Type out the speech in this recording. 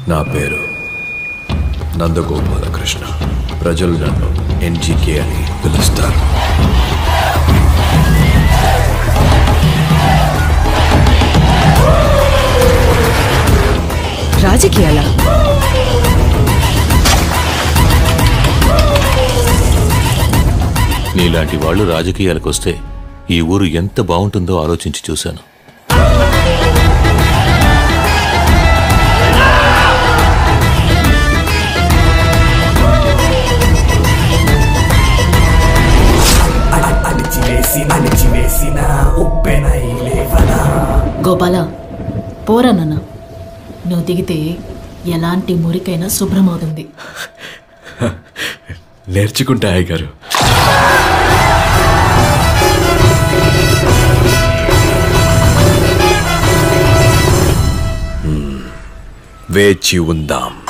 నా పేరు నందగోపాలకృష్ణ ప్రజలు నన్ను ఎన్జీకే అని పిలుస్తారు రాజకీయాలా నీలాంటి వాళ్ళు రాజకీయాలకు వస్తే ఈ ఊరు ఎంత బాగుంటుందో ఆలోచించి చూశాను అణిచివేసిన అణిచివేసిన ఉప్పెనై లేవనా గోపాల పోరా నాన్న నువ్వు దిగితే ఎలాంటి మురికైనా శుభ్రమవుతుంది నేర్చుకుంటా అయ్య గారు వేచి ఉందాం